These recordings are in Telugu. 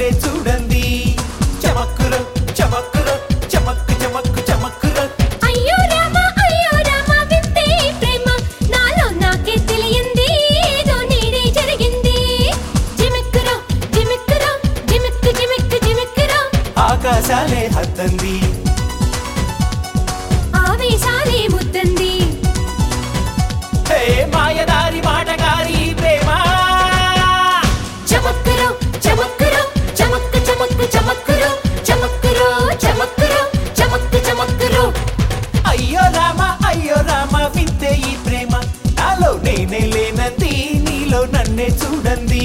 నన్నే చూడండి చమక్కురు చమక్కురు చమక్కు చమక్కు చమక్కురు అయ్యో రామ అయ్యో రామ వింతే ప్రేమ నాలో నాకే తెలియంది ఏదో నీడే జరిగింది జిమిక్కురా జిమిక్కురా జిమిక్కు జిమిక్కు జిమిక్కురా ఆకాశాలే హద్దంది ఆవేశాలే ముద్దంది హే మాయదారి మాటగారి ప్రేమ చమక్కురా చమక్కురా చమక్కు చమక్కు చమక్కురా చమక్కురా చమక్కురా చమక్కు చమక్కురా అయ్యో రామ అయ్యో రామ వింతే ఈ ప్రేమ నాలో నేనే లేనది నీలో నన్నే చూడండి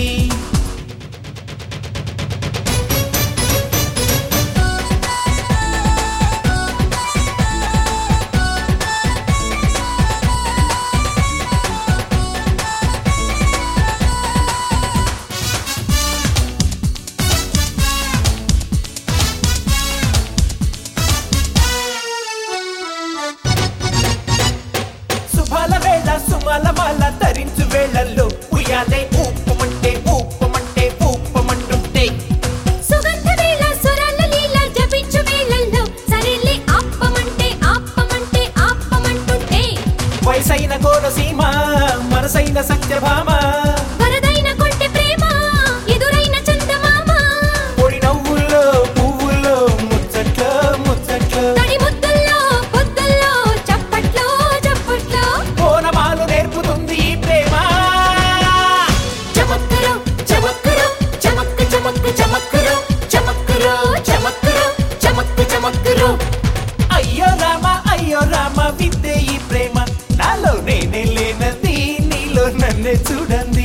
శుభాల వేళ సుమాల మాల ధరించు వేళల్లో ఉయ్యాలే ఊపమంటే ఊపమంటే ఊపమంటుంటే సుగంధ వేళ స్వరాల లీల జపించు వేళల్లో సరేలే ఆప్పమంటే ఆప్పమంటే ఆప్పమంటుంటే వయసైన కోనసీమ మనసైన సత్యభామ వరదైన కొంటె ప్రేమ ఎదురైన చందమామ పొడి నవ్వుల్లో పువ్వుల్లో ముచ్చట్లో ముచ్చట్లో తడి ముద్దుల్లో పొద్దుల్లో చప్పట్లో చప్పట్లో కోనమాలు నేర్పుతుంది ఈ ప్రేమ చమక్కురు చమక్కురు చమక్కు చమక్కు చమక్కురు చమక్కురు చమక్కురు చమక్కు చమక్కురు అయ్యో రామ అయ్యో రామ విద్దే ఈ ప్రేమ నాలో నేనే లేనది నీలో నన్నే చూడండి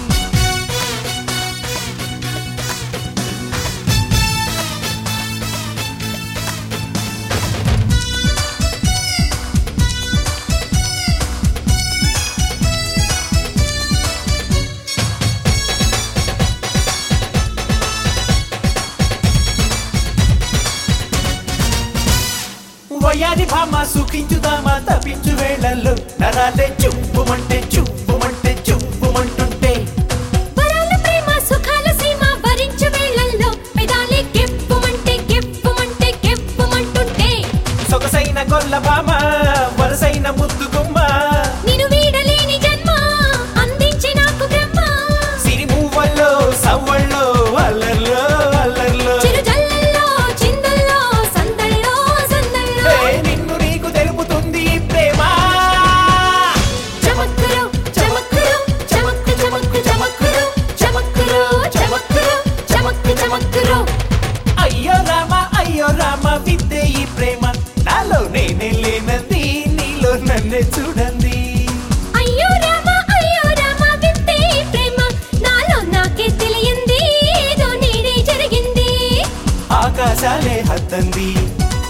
వయాది భామ సుఖించుదామా తప్పించు వేళల్లో నరాలే చుప్పుమంటే చుప్పుమంటే చుప్పుమంటుంటే వరాల ప్రేమ సుఖాల సీమ భరించు వేళల్లో పెదాలే కెప్పుమంటే కెప్పుమంటే కెప్పుమంటుంటే సొగసైన గొల్ల భామ వరసైన ముద్దు గుమ్మ నిన్ను వీడలేని జన్మ అందించి నాకు బ్రహ్మ సిరిమువ్వల్లో సవ్వల్లో అల్లర్లో అల్లర్లో చిరు జల్లల్లో చిందల్లో సందల్లో సందల్లో ఏ నిన్ను నీకు తెలుపుతుంది ఈ ప్రేమ చమక్కురు చమక్కురు చమక్కు చమక్కు చమక్కురు చమక్కురు చమక్కురు చమక్కు చమక్కురు అయ్యో రామ అయ్యో రామ విద్దే ఈ ప్రేమ నాలో నేనే లేనది నీలో నన్నే చూడండి అయ్యో రామ అయ్యో రామ వింతే ప్రేమ నాలో నాకే తెలియంది ఏదో నీడే జరిగింది ఆకాశాలే హద్దంది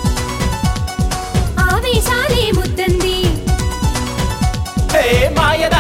ఆవేశాలే ముద్దంది హే మాయదా